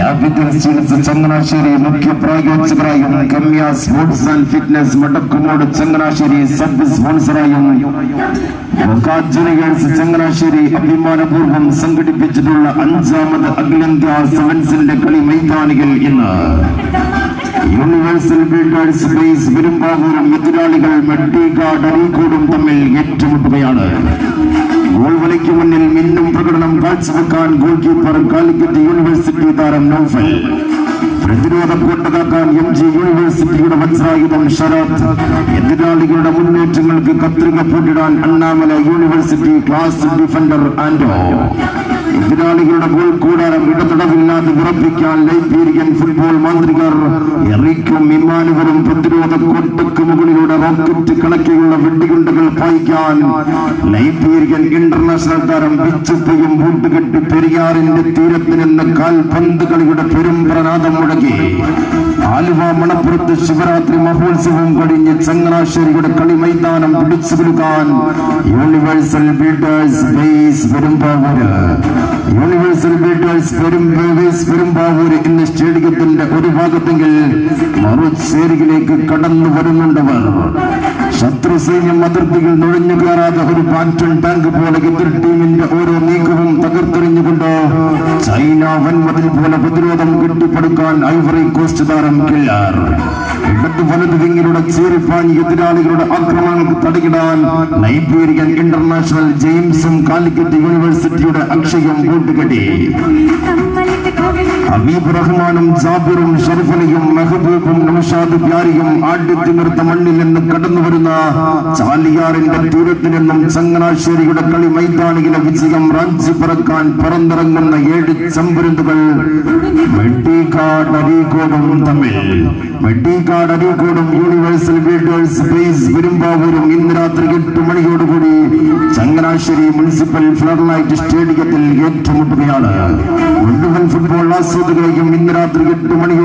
capital steels Changanassery മുഖ്യ പ്രായോജകരായും കമ്യ സ്പോർട്സ് ആൻഡ് ഫിറ്റ്നസ് മടക്കുമോട് ചങ്ങനാശ്ശേരി സബ് സ്പോൺസറായും വൊക്കാറ്റ് ജൂനിയേഴ്സ് ചങ്ങനാശ്ശേരി അഭിമാനപൂർവ്വം സംഘടിപ്പിച്ചിട്ടുള്ള അഞ്ചാമത് അഖിലേന്ത്യാ സെവൻസിന്റെ കളി മൈതാനികൾ ഇന്ന് യൂണിവേഴ്സൽ ബിൽഡേഴ്സ് ബേസ് പെരുമ്പാവൂരും എതിരാളികൾ മെഡിഗാർഡ് അരീക്കോടും തമ്മിൽ ഏറ്റുമുട്ടുകയാണ് ഗോൾ വലയ്ക്ക് മുന്നിൽ മിന്നും പ്രകടനം കാഴ്ചവെക്കാൻ ഗോൾ കീപ്പർ കാലിക്കറ്റ് യൂണിവേഴ്സിറ്റി താരം നൗഫൽ പ്രതിരോധ കോട്ടകാക്കാൻ എം ജി യൂണിവേഴ്സിറ്റിയുടെ വജ്രായുധം ഷറാത്ത് എതിരാളികളുടെ മുന്നേറ്റങ്ങൾക്ക് കത്രിക പൂട്ടിടാൻ അണ്ണാമല യൂണിവേഴ്സിറ്റി ക്ലാസ് ഡിഫൻഡർ ആൻഡോ എതിരാളികളുടെ ഗോൾ കൂടാരം ഇടതടവില്ലാതെ ഉറപ്പിക്കാൻ ലൈബീരിയൻ ഫുട്ബോൾ മാന്ത്രികർ എറിക്കും ഇമാനുവലും പ്രതിരോധ കോട്ടയ്ക്ക് മുകളിലൂടെ റോക്കറ്റ് കണക്കിലുള്ള വെടികുണ്ടകൾ പായിക്കാൻ ലൈബീരിയൻ ഇന്റർനാഷണൽ താരം പിച്ചുപ്പയും ബൂട്ടുകെട്ടി പെരിയാറിന്റെ തീരത്ത് നിന്ന് കാൽപന്ത് കളിയുടെ പെരുംപ്രനാദം മുടക്കി ആലുവ മണപ്പുറത്ത് ശിവരാത്രി മഹോത്സവം കഴിഞ്ഞ് ചങ്ങനാശ്ശേരിയുടെ കളി മൈതാനം പിടിച്ചു കൊടുക്കാൻ universal builders base Perumbavoor universal builders പെരുമ്പേസ് പെരുമ്പാവൂര് എന്ന സ്റ്റേഡിയത്തിന്റെ ഒരു ഭാഗത്തെങ്കിൽ മറുചേരിയിലേക്ക് കടന്നു വരുന്നുണ്ടവർ ശത്രു സൈന്യം അതിർത്തിയിൽ നുഴഞ്ഞു കയറാതെ ഒരു പാറ്റൺ ടാങ്ക് പോലെ എതിർ ടീമിന്റെ ഓരോ നീക്കവും തകർത്തെറിഞ്ഞുകൊണ്ട് ചൈന വൻമതിൽ പോലെ പ്രതിരോധം കെട്ടിപ്പടുക്കാൻ ഐവറി കോസ്റ്റ് താരം കില്ലാർ ഇടത് വലത് വിങ്ങിലൂടെ ചീറിപ്പാഞ്ഞ് എതിരാളികളുടെ ആക്രമണങ്ങൾക്ക് തടയിടാൻ നൈബീരിയൻ ഇന്റർനാഷണൽ ജെയിംസും കാലിക്കറ്റ് യൂണിവേഴ്സിറ്റിയുടെ അക്ഷയം കൂട്ടുകെട്ടി ഹബീബ് റഹ്മാനും ജാബിറും ഷെറിഫലിയും മെഹബൂബും നൗഷാദ് പ്യാരിയും ആദ്യത്തിമിർത്ത മണ്ണിൽ നിന്ന് കടന്നു വരുന്ന ചാലിയാറിന്റെ തീരത്ത് നിന്നും ചങ്ങനാശ്ശേരിയുടെ കളി മൈതാനിയിലെ വിജയം റാഞ്ചി പറക്കാൻ പറന്നിറങ്ങുന്ന ഏഴ് ചമ്പരുന്തുകൾ മെഡിക്കാട് അരീക്കോടും തമ്മിൽ മെഡിക്കാട് അരീക്കോടും യൂണിവേഴ്സൽ ബിൽഡേഴ്സ് ബേസ് പെരുമ്പാവൂരും ഇന്ന് രാത്രി എട്ട് മണിയോടുകൂടി ചങ്ങനാശ്ശേരി മുനിസിപ്പൽ ഫ്ലഡ്ലൈറ്റ് സ്റ്റേഡിയത്തിൽ ഏറ്റുമുട്ടുകയാണ് മുഴുവൻ ഫുട്ബോൾ ആസ്വാദകരെയും ഇന്ന് രാത്രി എട്ട് മണിയോട്